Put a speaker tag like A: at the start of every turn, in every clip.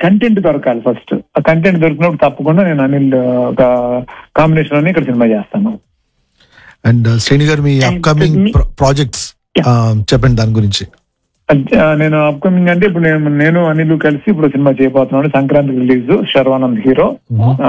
A: Content దొరకాలి first ఆ content దొరికినప్పుడు తప్పకుండా నేను అనిల్ ఒక కాంబినేషన్ లోనే ఇక్కడ సినిమా చేస్తాను
B: అండ్ శ్రేణి గారు మీ
C: And
B: అప్కమింగ్
C: me-
B: ప్రాజెక్ట్స్ చెప్పండి దాని గురించి
A: అది- ఆ, నేను అప్కమింగ్ అంటే ఇప్పుడు నేను నేను అనిల్ కలిసి ఇప్పుడు సినిమా చేయబోతున్నాను సంక్రాంతి రిలీజ్ శర్వానంద్ హీరో ఆ,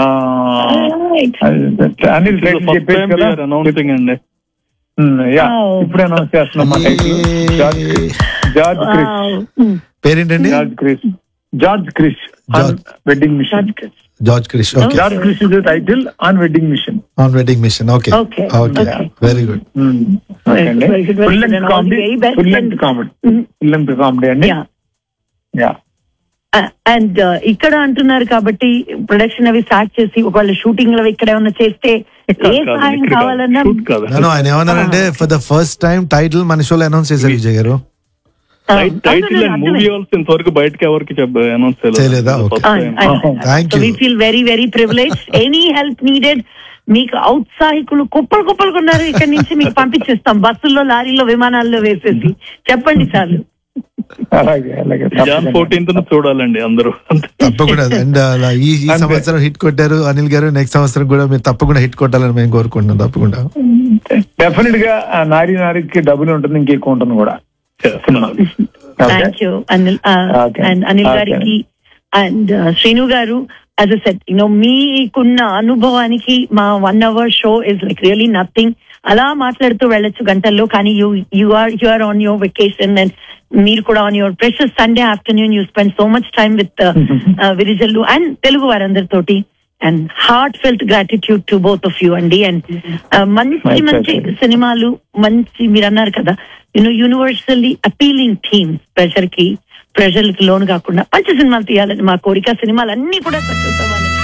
A: అది- అనిల్ టైటిల్
D: ఫస్ట్
A: చెప్పేసి
D: టైం
A: కదా
D: అనౌన్సింగ్ అండి
A: ఉమ్, యా
C: Wow.
A: ఇప్పుడే అనౌన్స్ చేస్తున్నాం మా title George Chris George Chris
B: పేరేంటండి
A: George Chris George Chris on
B: George.
A: Wedding mission
B: George Krish okay
A: George Chris is title on wedding mission
B: on wedding mission okay
C: Okay,
B: okay
C: okay.
B: Very good
C: Very good, very good.
A: Full
C: And
A: length
C: all the
A: comedy
C: very best
A: full
C: and-
A: length comedy
C: Mhm.
A: Full length comedy అండి
C: yeah
A: yeah
C: and ఇక్కడ అంటున్నారు కాబట్టి production అవి start చేసి ఒకవేళ shooting అవి ఇక్కడ ఏమన్నా చేస్తే
D: ఇక్కడ
C: ఏ
D: కాదు,
C: సహాయం
D: ఇక్కడ కాదు.
C: కావాలన్నా
D: Shoot కాదు.
B: నేను ఆయన ఏమన్నారంటే for the first time title మన షోలో అనౌన్స్ చేశారు విజయ్ గారు
D: టైటిల్ అండ్ మూవీ ఆల్సో ఇంతవరకు బయటకి ఎవరికి అనౌన్స్
B: చేయలేదా? Okay. Thank you.
C: We feel very very privilege any help needed మీకు ఔత్సాహికులు కుప్పలు కుప్పలు ఉన్నారు ఇక్కడ నుంచి మీకు పంపించేస్తాం బస్సుల్లో లారీలో విమానాల్లో వేసేసి చెప్పండి చాలు
A: అలాగే అలాగే
D: జాన్
A: తప్పకుండా.
D: ఫోర్టీన్త్ చూడాలండి అందరూ
B: తప్పకుండా అండ్ ఈ ఈ
A: అంతే.
B: సంవత్సరం హిట్ కొట్టారు అనిల్ గారు నెక్స్ట్ సంవత్సరం కూడా మీరు తప్పకుండా హిట్ కొట్టాలని మేము కోరుకుంటున్నాం తప్పకుండా
A: డెఫినెట్ గా ఆ నారి నారికి డబ్బులు ఉంటుంది ఇంకెక్కువ ఉంటుంది కూడా
C: thank you Anil
A: Okay.
C: And Anil
A: Okay.
C: గారికి అండ్ శ్రీను గారు యాజ్ అ సెట్ యూనో మీకున్న అనుభవానికి మా one hour show is like really nothing అలా మాట్లాడుతూ వెళ్ళొచ్చు గంటల్లో కానీ you you are you are on your vacation and మీరు కూడా on your precious Sunday afternoon you spend so much time with Virijallu and Telugu వారందరితోటి and heart felt gratitude to both of you అండి and మంచి
A: My
C: మంచి
A: pleasure.
C: సినిమాలు మంచి మీరు అన్నారు కదా you know universally appealing theme pressure కి ప్రజలకి లోను కాకుండా మంచి సినిమాలు తీయాలని మా కోరిక సినిమాలు అన్ని కూడా సక్సెస్ అవ్వాలని